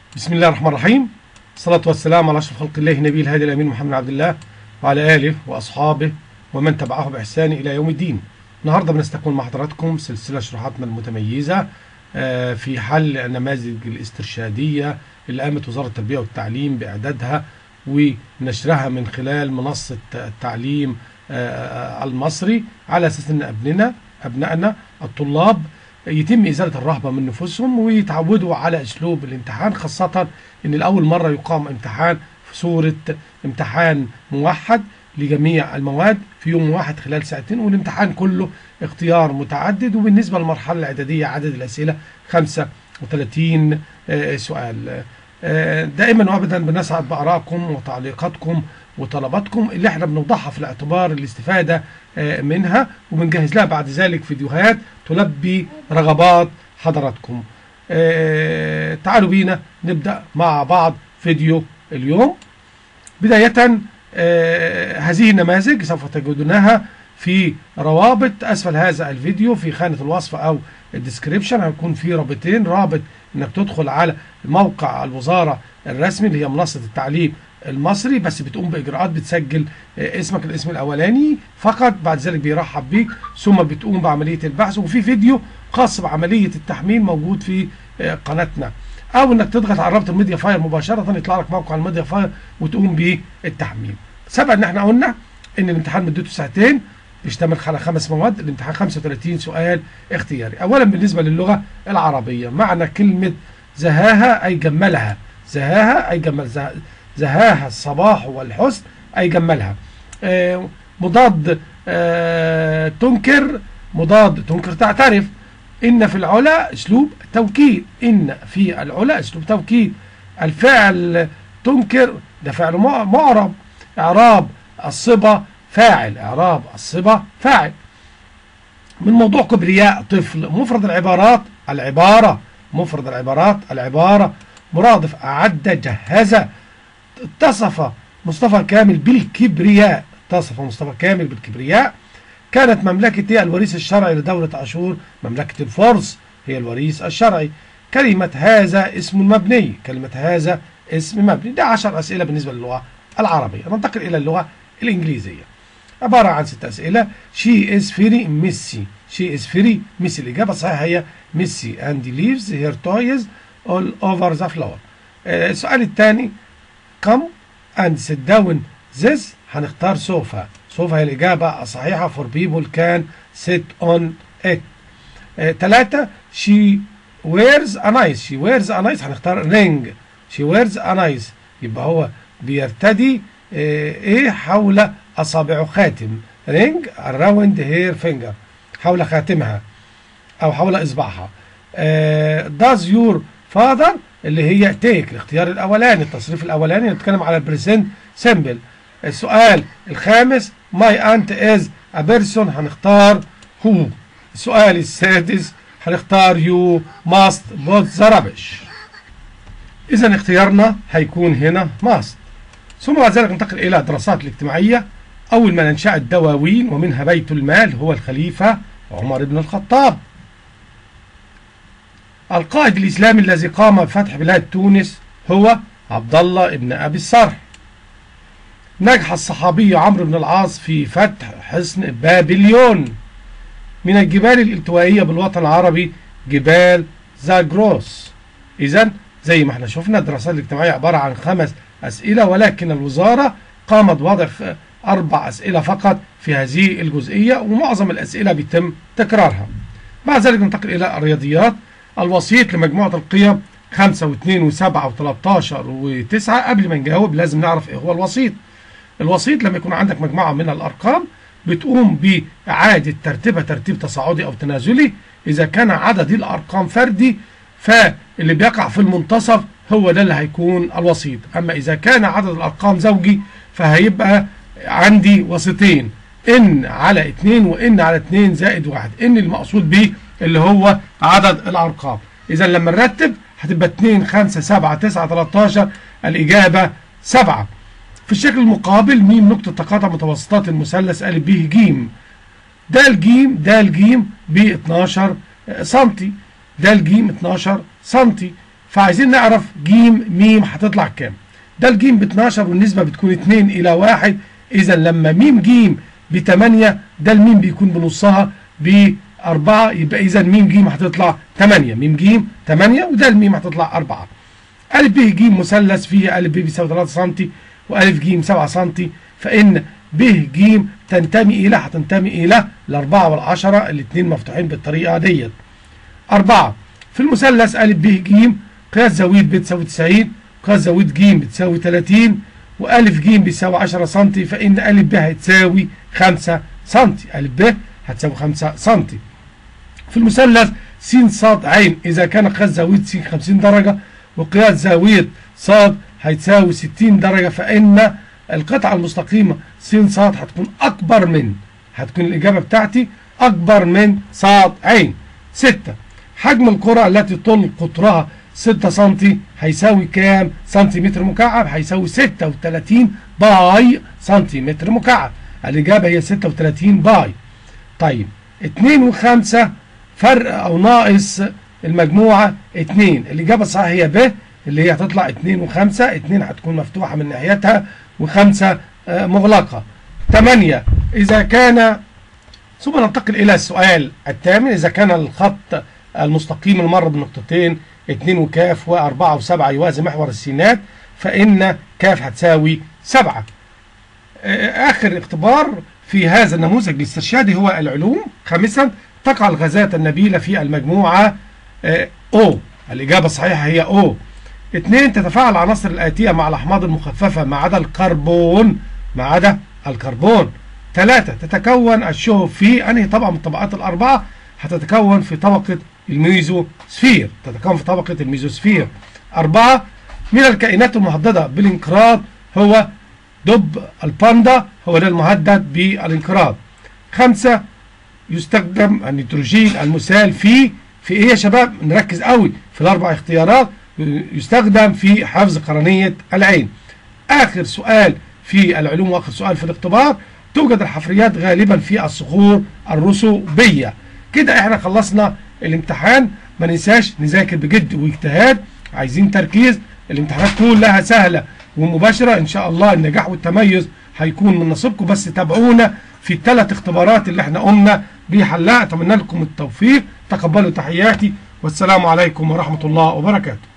بسم الله الرحمن الرحيم الصلاة والسلام على أشرف خلق الله نبي الهادي الأمين محمد عبد الله وعلى آله وأصحابه ومن تبعه بإحسان إلى يوم الدين النهاردة بنستكمل مع حضراتكم سلسلة شروحاتنا المتميزة آه، في حل النماذج الاسترشادية اللي قامت وزارة التربية والتعليم بإعدادها ونشرها من خلال منصة التعليم آه، المصري على أساس أن أبننا أبنائنا الطلاب يتم إزالة الرهبة من نفوسهم ويتعودوا على أسلوب الامتحان خاصة أن الأول مرة يقام امتحان في صورة امتحان موحد لجميع المواد في يوم واحد خلال ساعتين والامتحان كله اختيار متعدد وبالنسبة للمرحلة الإعدادية عدد الأسئلة 35 آه، سؤال آه، دائما وابدا بنسعد بارائكم وتعليقاتكم وطلباتكم اللي احنا بنوضعها في الاعتبار الاستفاده آه، منها وبنجهز لها بعد ذلك فيديوهات تلبي رغبات حضراتكم. آه، تعالوا بينا نبدا مع بعض فيديو اليوم. بدايه آه، هذه النماذج سوف تجدونها في روابط اسفل هذا الفيديو في خانه الوصف او الديسكريبشن هيكون في رابطين رابط انك تدخل على موقع الوزاره الرسمي اللي هي منصه التعليم المصري بس بتقوم باجراءات بتسجل آه، اسمك الاسم الاولاني فقط بعد ذلك بيرحب بيك ثم بتقوم بعمليه البحث وفي فيديو خاص بعمليه التحميل موجود في آه، قناتنا او انك تضغط على رابط الميديا فاير مباشره يطلع لك موقع الميديا فاير وتقوم بالتحميل سبق ان احنا قلنا ان الامتحان مدته ساعتين يشتمل على خمس مواد الامتحان 35 سؤال اختياري اولا بالنسبه للغه العربيه معنى كلمه زهاها اي جملها زهاها اي جمل زه- زهاها الصباح والحسن اي جملها آه، مضاد آه، تنكر مضاد تنكر تعترف ان في العلا اسلوب توكيد ان في العلا اسلوب توكيد الفعل تنكر ده فعل مع- معرب اعراب الصبا فاعل اعراب الصبا فاعل من موضوع كبرياء طفل مفرد العبارات العبارة مفرد العبارات العبارة مرادف أعد جهز اتصف مصطفى كامل بالكبرياء اتصف مصطفى كامل بالكبرياء كانت مملكة الوريث الشرعي لدولة عاشور مملكة الفرس هي الوريث الشرعي كلمة هذا اسم مبني كلمة هذا اسم مبني ده عشر أسئلة بالنسبة للغة العربية ننتقل إلى اللغة الإنجليزية عبارة عن ست أسئلة she is very messy she is very messy الإجابة الصحيحة هي messy and leaves her toys all over the floor آه، السؤال الثاني come and sit down this هنختار سوفا سوفا هي الإجابة الصحيحة for people can sit on it آه، ثلاثة she wears a nice she wears a nice هنختار ring she wears a nice يبقى هو بيرتدي آه، ايه حول اصابعه خاتم ring around her finger حول خاتمها او حول اصبعها آه، does your father اللي هي take الاختيار الاولاني التصريف الاولاني نتكلم على البريزنت سيمبل السؤال الخامس my aunt is a person هنختار who السؤال السادس هنختار you must put the rubbish اذا اختيارنا هيكون هنا must ثم بعد ذلك ننتقل الى الدراسات الاجتماعيه اول ما ننشا الدواوين ومنها بيت المال هو الخليفه عمر بن الخطاب القائد الاسلامي الذي قام بفتح بلاد تونس هو عبد الله بن ابي الصرح نجح الصحابي عمرو بن العاص في فتح حصن بابليون من الجبال الالتوائيه بالوطن العربي جبال زاجروس اذا زي ما احنا شفنا الدراسات الاجتماعيه عباره عن خمس اسئله ولكن الوزاره قامت بوضع في اربع اسئله فقط في هذه الجزئيه ومعظم الاسئله بيتم تكرارها. بعد ذلك ننتقل الى الرياضيات الوسيط لمجموعه القيم 5 و2 و7 و13 و9 قبل ما نجاوب لازم نعرف ايه هو الوسيط. الوسيط لما يكون عندك مجموعه من الارقام بتقوم باعاده ترتيبها ترتيب تصاعدي او تنازلي اذا كان عدد الارقام فردي فاللي بيقع في المنتصف هو ده اللي هيكون الوسيط اما اذا كان عدد الارقام زوجي فهيبقى عندي وسطين ان على 2 وان على 2 زائد 1 ان المقصود به اللي هو عدد الارقام اذا لما نرتب هتبقى 2 5 7 9 13 الاجابه 7 في الشكل المقابل ميم نقطة تقاطع متوسطات المثلث أ ب ج د ج د ج ب 12 سنتي د ج 12 سنتي فعايزين نعرف جيم ميم هتطلع كام ده الجيم ب 12 والنسبة بتكون 2 إلى 1 إذا لما ميم جيم ب 8 ده الميم بيكون بنصها ب 4 يبقى إذا ميم جيم هتطلع 8 ميم جيم 8 وده الميم هتطلع 4 ألف ب ج مثلث فيه ألف ب بيساوي 3 سم وألف ج 7 سم فإن ب ج تنتمي إلى هتنتمي إلى الأربعة والعشرة الاثنين مفتوحين بالطريقة ديت أربعة في المثلث ألف ب ج قياس زاوية ب تساوي 90 قياس زاوية ج بتساوي 30 وألف ج بيساوي 10 سم فإن ألف ب هتساوي 5 سم ألف ب هتساوي 5 سم في المثلث س ص ع إذا كان قياس زاوية س 50 درجة وقياس زاوية ص هيتساوي 60 درجة فإن القطعة المستقيمة س ص هتكون أكبر من هتكون الإجابة بتاعتي أكبر من ص ع 6 حجم الكرة التي طول قطرها 6 سم هيساوي كام سنتيمتر مكعب هيساوي 36 باي سنتيمتر مكعب الإجابة هي 36 باي طيب 2 و5 فرق أو ناقص المجموعة 2 الإجابة الصحيحة هي ب اللي هي هتطلع 2 و5 2 هتكون مفتوحة من ناحيتها و5 مغلقة 8 إذا كان ثم ننتقل إلى السؤال الثامن إذا كان الخط المستقيم المر بنقطتين 2 وكاف و4 و7 يوازي محور السينات فإن كاف هتساوي 7 آخر اختبار في هذا النموذج الاسترشادي هو العلوم خامسا تقع الغازات النبيلة في المجموعة او الإجابة الصحيحة هي او اثنين تتفاعل العناصر الآتية مع الأحماض المخففة ما عدا الكربون ما عدا الكربون ثلاثة تتكون الشهب في أنهي طبقة من الطبقات الأربعة هتتكون في طبقة الميزوسفير تتكون في طبقة الميزوسفير أربعة من الكائنات المهددة بالانقراض هو دب الباندا هو ده المهدد بالانقراض خمسة يستخدم النيتروجين المسال في في ايه يا شباب نركز قوي في الاربع اختيارات يستخدم في حفظ قرنية العين اخر سؤال في العلوم واخر سؤال في الاختبار توجد الحفريات غالبا في الصخور الرسوبية كده احنا خلصنا الامتحان ما ننساش نذاكر بجد واجتهاد عايزين تركيز الامتحانات كلها سهلة ومباشرة ان شاء الله النجاح والتميز هيكون من نصيبكم بس تابعونا في الثلاث اختبارات اللي احنا قمنا بحلها اتمنى لكم التوفيق تقبلوا تحياتي والسلام عليكم ورحمة الله وبركاته